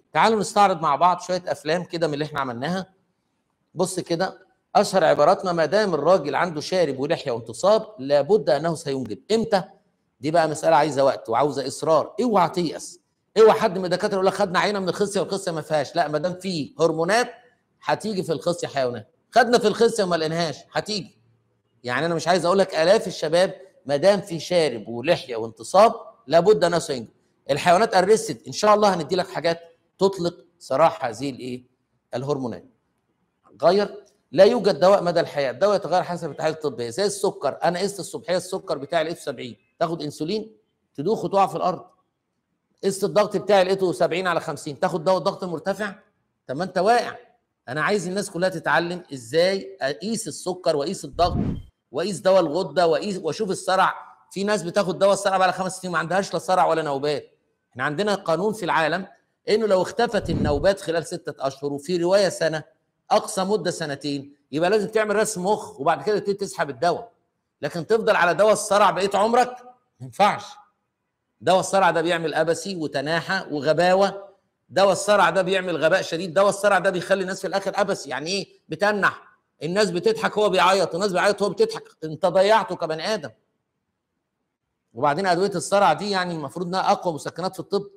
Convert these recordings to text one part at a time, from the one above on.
تعالوا نستعرض مع بعض شويه افلام كده من اللي احنا عملناها بص كده اشهر عباراتنا ما دام الراجل عنده شارب ولحيه وانتصاب لابد انه سينجب امتى دي بقى مساله عايزه وقت وعاوزه اصرار اوعى تيأس اوعى حد من الدكاتره يقول لك خدنا عينه من الخصيه والخصيه ما فيهاش لا ما دام في هرمونات هتيجي في الخصيه حيوانات خدنا في الخصيه وما لقيناهاش هتيجي يعني انا مش عايز اقول لك الاف الشباب ما دام في شارب ولحيه وانتصاب لابد انه سينجب الحيوانات ارست ان شاء الله هندي لك حاجات تطلق سراح هذه الايه الهرمونات غير لا يوجد دواء مدى الحياه الدواء يتغير حسب التحاليل الطبيه زي السكر انا قست الصبحيه السكر بتاعي لقيته 70 تاخد انسولين تدوخ وتقع في الارض قست الضغط بتاعي لقيته 70 على 50 تاخد دواء الضغط مرتفع طب ما انت واقع انا عايز الناس كلها تتعلم ازاي اقيس السكر واقيس الضغط واقيس دواء الغده واقيس واشوف الصرع في ناس بتاخد دواء الصرع بقى خمس سنين ما عندهاش لا صرع ولا نوبات احنا عندنا قانون في العالم انه لو اختفت النوبات خلال ستة اشهر وفي روايه سنه اقصى مده سنتين يبقى لازم تعمل رسم مخ وبعد كده تبتدي تسحب الدواء لكن تفضل على دواء الصرع بقيه عمرك ما ينفعش دواء الصرع ده بيعمل ابسي وتناحه وغباوه دواء الصرع ده بيعمل غباء شديد دواء الصرع ده بيخلي الناس في الاخر ابسي يعني ايه بتنح الناس بتضحك هو بيعيط الناس بيعيط هو بتضحك انت ضيعته كبني ادم وبعدين ادويه الصرع دي يعني المفروض انها اقوى مسكنات في الطب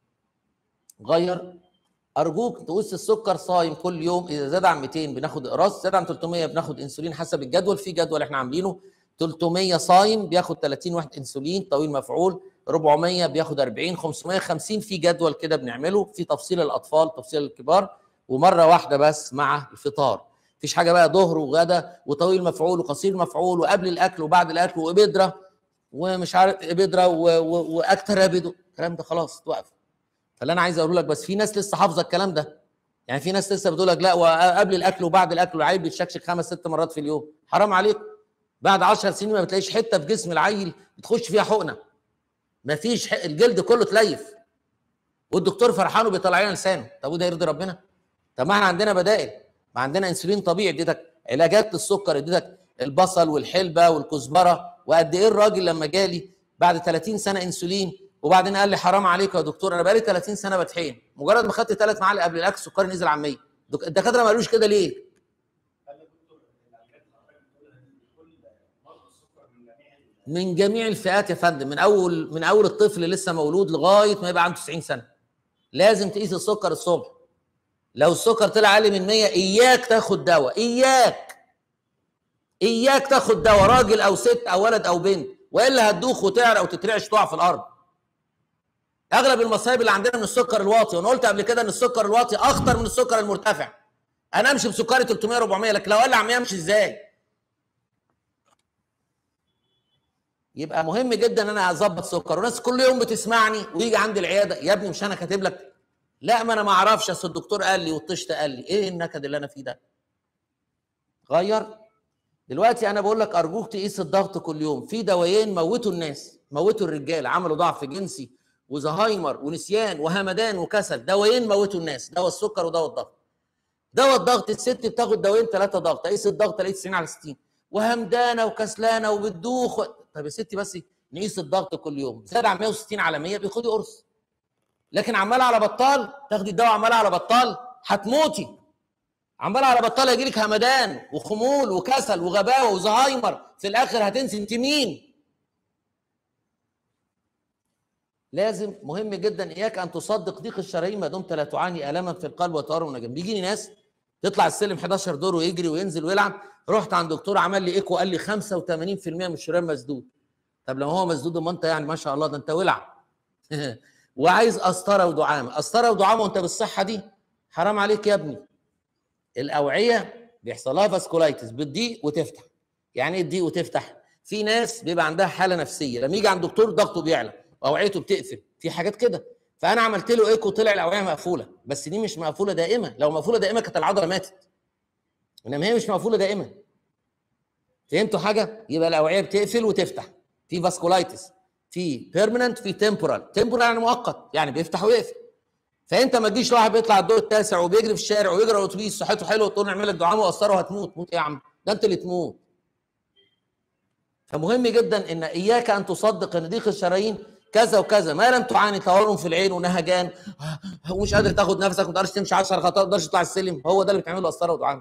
غير ارجوك تقيس السكر صايم كل يوم اذا زاد عن 200 بناخد اقراص زاد عن 300 بناخد انسولين حسب الجدول في جدول احنا عاملينه 300 صايم بياخد 30 واحد انسولين طويل مفعول 400 بياخد 40 550 في جدول كده بنعمله في تفصيل الاطفال تفصيل الكبار ومره واحده بس مع الفطار مفيش حاجه بقى ظهر وغدا وطويل مفعول وقصير مفعول وقبل الاكل وبعد الاكل وابدره ومش عارف ابدره واكتر ابدو الكلام ده خلاص توقف فاللي انا عايز اقول لك بس في ناس لسه حافظه الكلام ده يعني في ناس لسه بتقول لك لا وقبل الاكل وبعد الاكل العيل بيتشكشك خمس ست مرات في اليوم حرام عليك بعد 10 سنين ما بتلاقيش حته في جسم العيل بتخش فيها حقنه ما فيش الجلد كله تليف والدكتور فرحان وبيطلع لنا لسانه طب وده يرضي ربنا طب ما احنا عندنا بدائل ما عندنا انسولين طبيعي اديتك علاجات للسكر اديتك البصل والحلبه والكزبره وقد ايه الراجل لما جالي بعد 30 سنه انسولين وبعدين قال لي حرام عليك يا دكتور انا بقالي 30 سنه بتحين مجرد ما خدت ثلاث معالق قبل الاكل سكري نزل عن 100 الدكاتره ما قالوش كده ليه؟ من جميع الفئات يا فندم من اول من اول الطفل لسه مولود لغايه ما يبقى عنده 90 سنه لازم تقيس السكر الصبح لو السكر طلع اقل من 100 اياك تاخد دواء اياك اياك تاخد دواء راجل او ست او ولد او بنت والا هتدوخ وتعرق وتترعش تقع في الارض اغلب المصايب اللي عندنا من السكر الواطي وانا قلت قبل كده ان السكر الواطي اخطر من السكر المرتفع انا امشي بسكري 300 400 لكن لو قال لي عم امشي ازاي يبقى مهم جدا ان انا اظبط سكر وناس كل يوم بتسمعني ويجي عندي العياده يا ابني مش انا كاتب لك لا ما انا ما اعرفش اصل الدكتور قال لي والطشت قال لي ايه النكد اللي انا فيه ده غير دلوقتي انا بقول لك ارجوك تقيس الضغط كل يوم في دوايين موتوا الناس موتوا الرجال عملوا ضعف جنسي وزهايمر ونسيان وهمدان وكسل دوايين موتوا الناس دواء السكر ودواء الضغط دواء الضغط الست بتاخد دوايين ثلاثه ضغط تقيس الضغط تلاقيه 90 على 60 وهمدانه وكسلانه وبتدوخ و... طب يا ستي بس نقيس الضغط كل يوم زاد عن 160 على 100 بياخدي قرص لكن عماله على بطال تاخدي الدواء عماله على بطال هتموتي عماله على بطال يجي لك همدان وخمول وكسل وغباوه وزهايمر في الاخر هتنسي انت مين لازم مهم جدا اياك ان تصدق ضيق الشرايين ما دمت لا تعاني الما في القلب وتورم ونجم بيجيني ناس تطلع السلم 11 دور ويجري وينزل ويلعب رحت عند دكتور عمل لي ايكو قال لي 85% من الشريان مسدود طب لو هو مسدود ما انت يعني ما شاء الله ده انت ولع وعايز قسطره ودعامه قسطره ودعامه وانت بالصحه دي حرام عليك يا ابني الاوعيه بيحصل لها فاسكولايتس بتضيق وتفتح يعني ايه تضيق وتفتح في ناس بيبقى عندها حاله نفسيه لما يجي عند دكتور ضغطه بيعلى واوعيته بتقفل في حاجات كده فانا عملت له ايكو طلع الاوعيه مقفوله بس دي مش مقفوله دائمه لو مقفوله دائمه كانت العضله ماتت انما هي مش مقفوله دائما فهمتوا حاجه يبقى الاوعيه بتقفل وتفتح في فاسكولايتس في بيرمننت في تمبورال تمبورال يعني مؤقت يعني بيفتح ويقفل فانت ما تجيش واحد بيطلع الدور التاسع وبيجري في الشارع ويجري الاتوبيس صحته حلوه تقول نعمل لك دعامه وقصره وهتموت موت ايه يا عم ده انت اللي تموت فمهم جدا ان اياك ان تصدق ان ضيق الشرايين كذا وكذا ما لم تعاني تورم في العين ونهجان ومش قادر تاخد نفسك ما تقدرش تمشي 10 خطوات ما تقدرش تطلع السلم هو ده اللي بتعمله قسطره ودعامه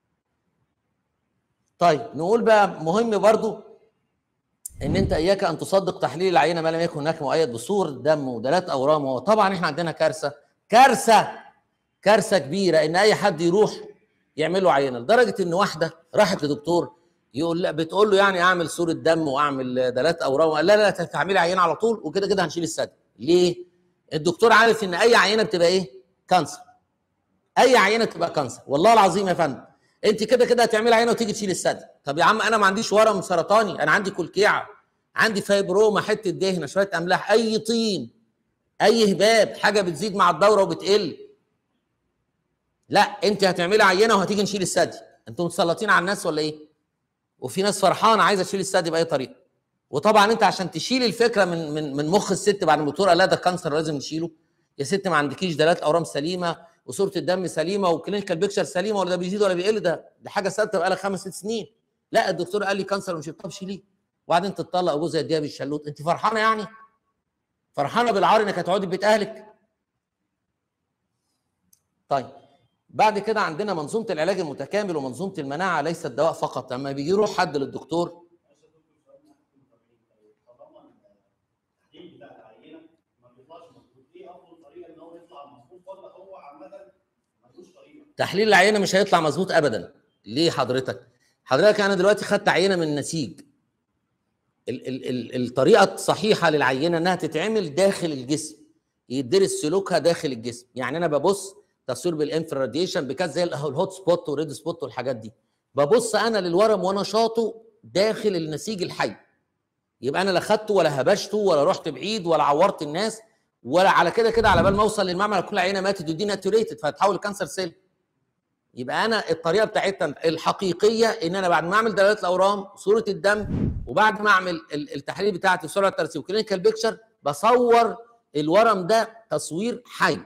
طيب نقول بقى مهم برضو ان انت اياك ان تصدق تحليل العينه ما لم يكن هناك مؤيد بصور دم ودلات اورام وطبعا احنا عندنا كارثه كارثه كارثه كبيره ان اي حد يروح يعمل له عينه لدرجه ان واحده راحت لدكتور يقول لا بتقول له يعني اعمل صوره دم واعمل دلات اورام قال لا لا تعملي عينه على طول وكده كده هنشيل الثدي ليه؟ الدكتور عارف ان اي عينه بتبقى ايه؟ كانسر اي عينه بتبقى كانسر والله العظيم يا فندم انت كده كده هتعملي عينه وتيجي تشيل الثدي طب يا عم انا ما عنديش ورم سرطاني انا عندي كلكيعه عندي فايبروما حته دهنه شويه املاح اي طين اي هباب حاجه بتزيد مع الدوره وبتقل لا انت هتعملي عينه وهتيجي نشيل الثدي انتوا متسلطين على الناس ولا ايه وفي ناس فرحانه عايزه تشيل الثدي باي طريقه وطبعا انت عشان تشيل الفكره من من من مخ الست بعد ما الدكتور قال لا ده كانسر لازم نشيله يا ست ما عندكيش دلالات اورام سليمه وصوره الدم سليمه وكلينيكال بيكشر سليمه ولا ده بيزيد ولا بيقل ده ده حاجه ثابته بقى لها خمس ست سنين لا الدكتور قال لي كانسر ومش طب شيليه وبعدين تتطلق جوزها يديها بالشلوت انت فرحانه يعني فرحانه بالعار انك هتقعدي في بيت اهلك طيب بعد كده عندنا منظومه العلاج المتكامل ومنظومه المناعه ليست دواء فقط لما بيجي يروح حد للدكتور تحليل العينه مش هيطلع مظبوط ابدا ليه حضرتك حضرتك انا دلوقتي خدت عينه من نسيج ال ال ال الطريقه الصحيحه للعينه انها تتعمل داخل الجسم يدرس سلوكها داخل الجسم يعني انا ببص تصوير بالانفرا راديشن بكذا زي الهوت سبوت والريد سبوت والحاجات دي ببص انا للورم ونشاطه داخل النسيج الحي يبقى انا لا خدته ولا هبشته ولا رحت بعيد ولا عورت الناس ولا على كده كده على بال ما اوصل للمعمل كل عينه ماتت ودي ناتوريتد فهتحول لكانسر سيل يبقى انا الطريقه بتاعتنا الحقيقيه ان انا بعد ما اعمل دلالات الاورام صوره الدم وبعد ما اعمل التحليل بتاعتي بسرعه الترسيب كلينيكال بيكتشر بصور الورم ده تصوير حي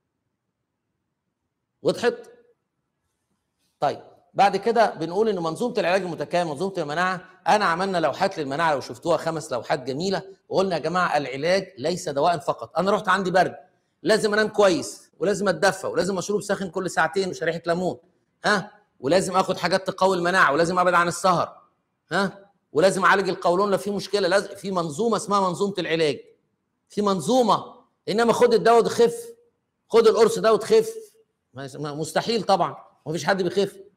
وضحت طيب بعد كده بنقول ان منظومه العلاج المتكامل منظومه المناعه انا عملنا لوحات للمناعه لو شفتوها خمس لوحات جميله وقلنا يا جماعه العلاج ليس دواء فقط انا رحت عندي برد لازم انام كويس ولازم اتدفى ولازم مشروب ساخن كل ساعتين وشريحه ليمون ها ولازم اخد حاجات تقوي المناعه ولازم ابعد عن السهر ها ولازم اعالج القولون لو في مشكله لازم في منظومه اسمها منظومه العلاج في منظومه انما خد الدواء وتخف خد القرص ده وتخف مستحيل طبعا ما فيش حد بيخف